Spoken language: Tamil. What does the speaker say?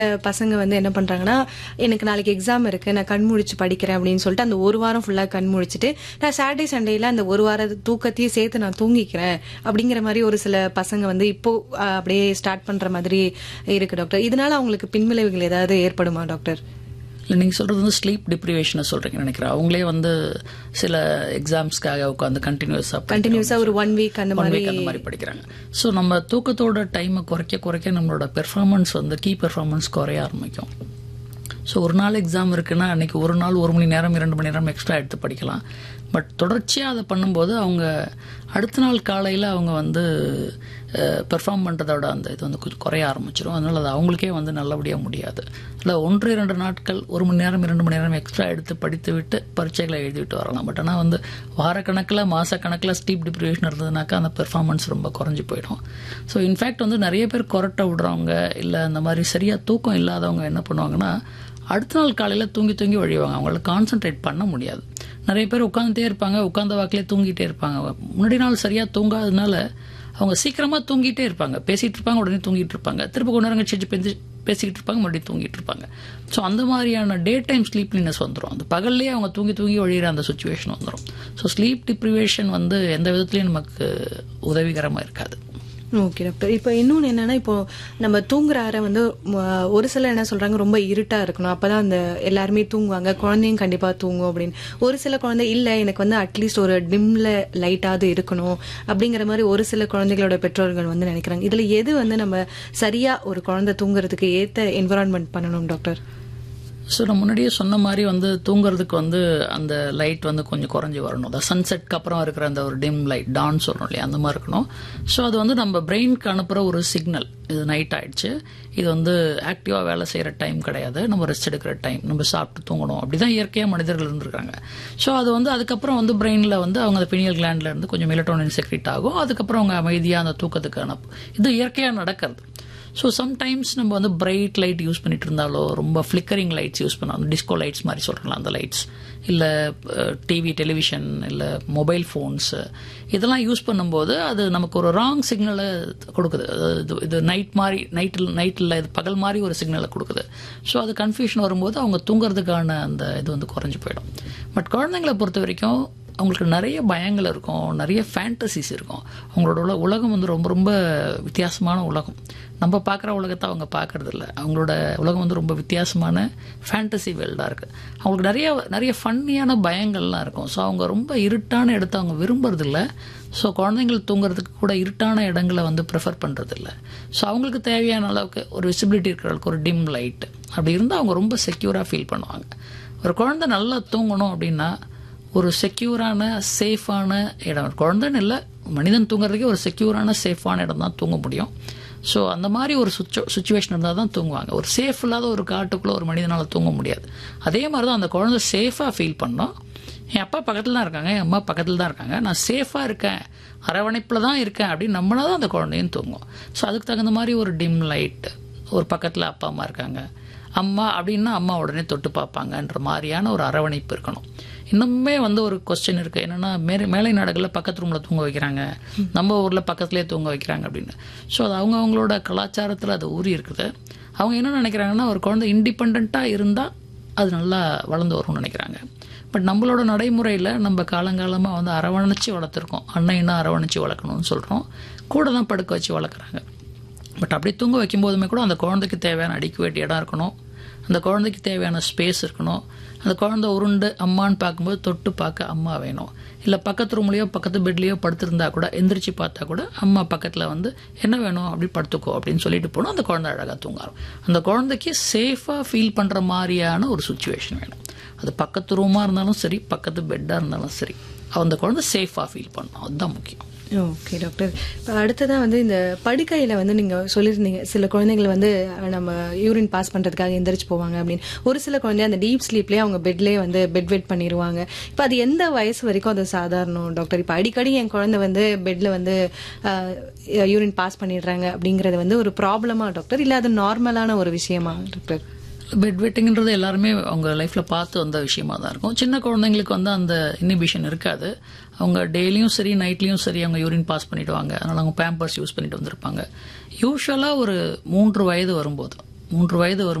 பசங்க வந்து என்ன பண்றாங்கன்னா எனக்கு நாளைக்கு எக்ஸாம் இருக்கு நான் கண் முழிச்சு படிக்கிறேன் அப்படின்னு சொல்லிட்டு அந்த ஒரு வாரம் ஃபுல்லா கண் முழிச்சிட்டு நான் சாட்டர்டே சண்டேல அந்த ஒரு வார தூக்கத்தையும் சேர்த்து நான் தூங்கிக்கிறேன் அப்படிங்கிற மாதிரி ஒரு சில பசங்க வந்து இப்போ அஹ், அப்படியே ஸ்டார்ட் பண்ற மாதிரி இருக்கு டாக்டர் இதனால அவங்களுக்கு பின்விளைவுகள் ஏதாவது ஏற்படுமா டாக்டர் இல்லை நீங்கள் சொல்கிறது வந்து ஸ்லீப் டிப்ரிவேஷனை சொல்கிறீங்கன்னு நினைக்கிறேன் அவங்களே வந்து சில எக்ஸாம்ஸ்க்காக உட்காந்து கண்டினியூஸாக கண்டினியூஸா ஒரு ஒன் வீக் அந்த ஒன் மாதிரி வீக் அந்த மாதிரி படிக்கிறாங்க ஸோ நம்ம தூக்கத்தோட டைமை குறைக்க குறைக்க நம்மளோட பெர்ஃபார்மன்ஸ் வந்து கீ பெர்ஃபார்மன்ஸ் குறைய ஆரம்பிக்கும் ஸோ ஒரு நாள் எக்ஸாம் இருக்குன்னா அன்னைக்கு ஒரு நாள் ஒரு மணி நேரம் இரண்டு மணி நேரம் எக்ஸ்ட்ரா எடுத்து படிக்கலாம் பட் தொடர்ச்சியாக அதை பண்ணும்போது அவங்க அடுத்த நாள் காலையில் அவங்க வந்து பெர்ஃபார்ம் பண்ணுறதோட அந்த இது வந்து கொஞ்சம் குறைய ஆரம்பிச்சிடும் அதனால் அது அவங்களுக்கே வந்து நல்லபடியாக முடியாது இல்லை ஒன்று இரண்டு நாட்கள் ஒரு மணி நேரம் இரண்டு மணி நேரம் எக்ஸ்ட்ரா எடுத்து படித்து விட்டு பரீட்சைகளை எழுதிவிட்டு வரலாம் பட் ஆனால் வந்து வாரக்கணக்கில் மாதக்கணக்கில் ஸ்டீப் டிப்ரிவேஷன் இருந்ததுனாக்கா அந்த பெர்ஃபார்மன்ஸ் ரொம்ப குறைஞ்சி போயிடும் ஸோ இன்ஃபேக்ட் வந்து நிறைய பேர் கொரட்டை விடுறவங்க இல்லை அந்த மாதிரி சரியாக தூக்கம் இல்லாதவங்க என்ன பண்ணுவாங்கன்னா அடுத்த நாள் காலையில் தூங்கி தூங்கி வழிவாங்க அவங்களால கான்சென்ட்ரேட் பண்ண முடியாது நிறைய பேர் உட்காந்துட்டே இருப்பாங்க உட்காந்த வாக்கிலே தூங்கிட்டே இருப்பாங்க முன்னாடி நாள் சரியாக தூங்காததுனால அவங்க சீக்கிரமாக தூங்கிட்டே இருப்பாங்க பேசிகிட்டு இருப்பாங்க உடனே தூங்கிட்டு இருப்பாங்க திரும்ப கொஞ்ச நேரம் கழிச்சு பேசி பேசிக்கிட்டு இருப்பாங்க மறுபடியும் தூங்கிட்டு இருப்பாங்க ஸோ அந்த மாதிரியான டே டைம் ஸ்லீப்லினஸ் வந்துடும் அந்த பகல்லேயே அவங்க தூங்கி தூங்கி வழியிற அந்த சுச்சுவேஷன் வந்துடும் ஸோ ஸ்லீப் டிப்ரிவேஷன் வந்து எந்த விதத்துலையும் நமக்கு உதவிகரமாக இருக்காது ஓகே டாக்டர் இப்போ இன்னொன்று என்னன்னா இப்போ நம்ம தூங்குற அறை வந்து ம, ஒரு சிலர் என்ன சொல்றாங்க ரொம்ப இருட்டா இருக்கணும் அப்பதான் அந்த எல்லாருமே தூங்குவாங்க குழந்தையும் கண்டிப்பா தூங்கும் அப்படின்னு ஒரு சில குழந்தை இல்ல எனக்கு வந்து அட்லீஸ்ட் ஒரு டிம்ல லைட்டாவது இருக்கணும் அப்படிங்கிற மாதிரி ஒரு சில குழந்தைகளோட பெற்றோர்கள் வந்து நினைக்கிறாங்க இதுல எது வந்து நம்ம சரியா ஒரு குழந்தை தூங்குறதுக்கு ஏத்த என்விரான்மெண்ட் பண்ணணும் டாக்டர் ஸோ நான் முன்னாடியே சொன்ன மாதிரி வந்து தூங்குறதுக்கு வந்து அந்த லைட் வந்து கொஞ்சம் குறைஞ்சி வரணும் அந்த சன்செட்க்கு அப்புறம் இருக்கிற அந்த ஒரு டிம் லைட் டான் சொல்கிறோம் இல்லையா அந்த மாதிரி இருக்கணும் ஸோ அது வந்து நம்ம பிரெயினுக்கு அனுப்புகிற ஒரு சிக்னல் இது நைட் ஆயிடுச்சு இது வந்து ஆக்டிவாக வேலை செய்கிற டைம் கிடையாது நம்ம ரெஸ்ட் எடுக்கிற டைம் நம்ம சாப்பிட்டு தூங்கணும் அப்படி தான் இயற்கையாக மனிதர்கள் இருந்திருக்காங்க ஸோ அது வந்து அதுக்கப்புறம் வந்து பிரெயினில் வந்து அவங்க அந்த பினியல் கிளாண்ட்ல இருந்து கொஞ்சம் மெலட்டோனின் செக்ரிட் ஆகும் அதுக்கப்புறம் அவங்க அமைதியாக அந்த தூக்கத்துக்கு அனுப்பும் இது இயற்கையாக நடக்கிறது ஸோ சம்டைம்ஸ் நம்ம வந்து பிரைட் லைட் யூஸ் பண்ணிட்டு இருந்தாலோ ரொம்ப ஃப்ளிக்கரிங் லைட்ஸ் யூஸ் பண்ணாலும் டிஸ்கோ லைட்ஸ் மாதிரி சொல்கிறோம்ல அந்த லைட்ஸ் இல்லை டிவி டெலிவிஷன் இல்லை மொபைல் ஃபோன்ஸு இதெல்லாம் யூஸ் பண்ணும்போது அது நமக்கு ஒரு ராங் சிக்னலை கொடுக்குது அதாவது இது- இது நைட் மாதிரி நைட்டில் நைட்டில் இது பகல் மாதிரி ஒரு சிக்னலை கொடுக்குது ஸோ அது கன்ஃபியூஷன் வரும்போது அவங்க தூங்குறதுக்கான அந்த இது வந்து குறைஞ்சு போயிடும் பட் குழந்தைங்களை பொறுத்த வரைக்கும் அவங்களுக்கு நிறைய பயங்கள் இருக்கும் நிறைய ஃபேண்டசிஸ் இருக்கும் அவங்களோட உல உலகம் வந்து ரொம்ப ரொம்ப வித்தியாசமான உலகம் நம்ம பார்க்குற உலகத்தை அவங்க பார்க்கறது இல்ல அவங்களோட உலகம் வந்து ரொம்ப வித்தியாசமான ஃபேண்டசி வேர்ல்டாக இருக்குது அவங்களுக்கு நிறைய நிறைய ஃபன்னியான பயங்கள்லாம் இருக்கும் ஸோ அவங்க ரொம்ப இருட்டான இடத்த அவங்க விரும்புறது இல்ல ஸோ குழந்தைங்கள் தூங்குறதுக்கு கூட இருட்டான இடங்களை வந்து ப்ரிஃபர் பண்ணுறது இல்ல ஸோ அவங்களுக்கு தேவையான அளவுக்கு ஒரு விசிபிலிட்டி இருக்கிற அளவுக்கு ஒரு டிம் லைட் அப்படி இருந்தால் அவங்க ரொம்ப செக்யூராக ஃபீல் பண்ணுவாங்க ஒரு குழந்தை நல்லா தூங்கணும் அப்படின்னா ஒரு செக்யூரான சேஃபான இடம் ஒரு குழந்தைன்னு இல்லை மனிதன் தூங்குறதுக்கே ஒரு செக்யூரான சேஃபான இடம் தான் தூங்க முடியும் ஸோ அந்த மாதிரி ஒரு சுச்சு சுச்சுவேஷன் இருந்தால் தான் தூங்குவாங்க ஒரு சேஃப் இல்லாத ஒரு காட்டுக்குள்ளே ஒரு மனிதனால் தூங்க முடியாது அதே மாதிரி தான் அந்த குழந்தை சேஃபாக ஃபீல் பண்ணோம் என் அப்பா பக்கத்தில் தான் இருக்காங்க என் அம்மா பக்கத்தில் தான் இருக்காங்க நான் சேஃபாக இருக்கேன் அரவணைப்பில் தான் இருக்கேன் அப்படின்னு நம்மளா தான் அந்த குழந்தையும் தூங்கும் ஸோ அதுக்கு தகுந்த மாதிரி ஒரு டிம் லைட் ஒரு பக்கத்தில் அப்பா அம்மா இருக்காங்க அம்மா அப்படின்னா அம்மா உடனே தொட்டு பார்ப்பாங்கன்ற மாதிரியான ஒரு அரவணைப்பு இருக்கணும் இன்னுமே வந்து ஒரு கொஸ்டின் இருக்கு என்னன்னா மேலே மேலை நாடுகளில் பக்கத்து ரூம்ல தூங்க வைக்கிறாங்க நம்ம ஊர்ல பக்கத்துலேயே தூங்க வைக்கிறாங்க அப்படின்னு ஸோ அது அவங்க அவங்களோட கலாச்சாரத்தில் அது ஊறி இருக்குது அவங்க என்ன நினைக்கிறாங்கன்னா ஒரு குழந்தை இண்டிபெண்ட்டாக இருந்தால் அது நல்லா வளர்ந்து வரும்னு நினைக்கிறாங்க பட் நம்மளோட நடைமுறையில் நம்ம காலங்காலமாக வந்து அரவணைச்சு வளர்த்துருக்கோம் அன்னைன்னா அரவணைச்சு வளர்க்கணும்னு சொல்கிறோம் கூட தான் படுக்க வச்சு வளர்க்குறாங்க பட் அப்படி தூங்க வைக்கும்போதுமே கூட அந்த குழந்தைக்கு தேவையான அடிக்குவேட் இடம் இருக்கணும் அந்த குழந்தைக்கு தேவையான ஸ்பேஸ் இருக்கணும் அந்த குழந்தை உருண்டு அம்மான்னு பார்க்கும்போது தொட்டு பார்க்க அம்மா வேணும் இல்லை பக்கத்து ரூம்லேயோ பக்கத்து பெட்லேயோ படுத்திருந்தா கூட எந்திரிச்சு பார்த்தா கூட அம்மா பக்கத்தில் வந்து என்ன வேணும் அப்படி படுத்துக்கோ அப்படின்னு சொல்லிட்டு போனால் அந்த குழந்தை அழகாக தூங்காரும் அந்த குழந்தைக்கு சேஃபாக ஃபீல் பண்ணுற மாதிரியான ஒரு சுச்சுவேஷன் வேணும் அது பக்கத்து ரூமாக இருந்தாலும் சரி பக்கத்து பெட்டாக இருந்தாலும் சரி அந்த குழந்தை சேஃபாக ஃபீல் பண்ணணும் அதுதான் முக்கியம் ஓகே டாக்டர் இப்போ அடுத்ததா வந்து இந்த படுக்கையில வந்து நீங்க சொல்லியிருந்தீங்க சில குழந்தைகள் வந்து அஹ், நம்ம யூரின் பாஸ் பண்றதுக்காக எந்திரிச்சு போவாங்க அப்படின்னு ஒரு சில குழந்தை அந்த டீப் ஸ்லீப்லயே அவங்க பெட்லயே வந்து பெட் வெட் பண்ணிடுவாங்க இப்போ அது எந்த வயசு வரைக்கும் அது சாதாரணம் டாக்டர் இப்போ அடிக்கடி என் குழந்தை வந்து பெட்ல வந்து யூரின் பாஸ் பண்ணிடுறாங்க அப்படிங்கறது வந்து ஒரு ப்ராப்ளமா டாக்டர் இல்ல அது நார்மலான ஒரு விஷயமா டாக்டர் பெட் வெட்டிங்கிறது எல்லாருமே அவங்க லைஃப்ல பார்த்து வந்த விஷயமா தான் இருக்கும் சின்ன குழந்தைங்களுக்கு வந்து அந்த இனிபிஷன் இருக்காது அவங்க டெய்லியும் சரி நைட்லயும் சரி அவங்க யூரின் பாஸ் பண்ணிடுவாங்க அதனால அவங்க பேம்பர்ஸ் யூஸ் பண்ணிட்டு வந்திருப்பாங்க யூஸ்வலா ஒரு மூன்று வயது வரும்போது மூன்று வயது வரும்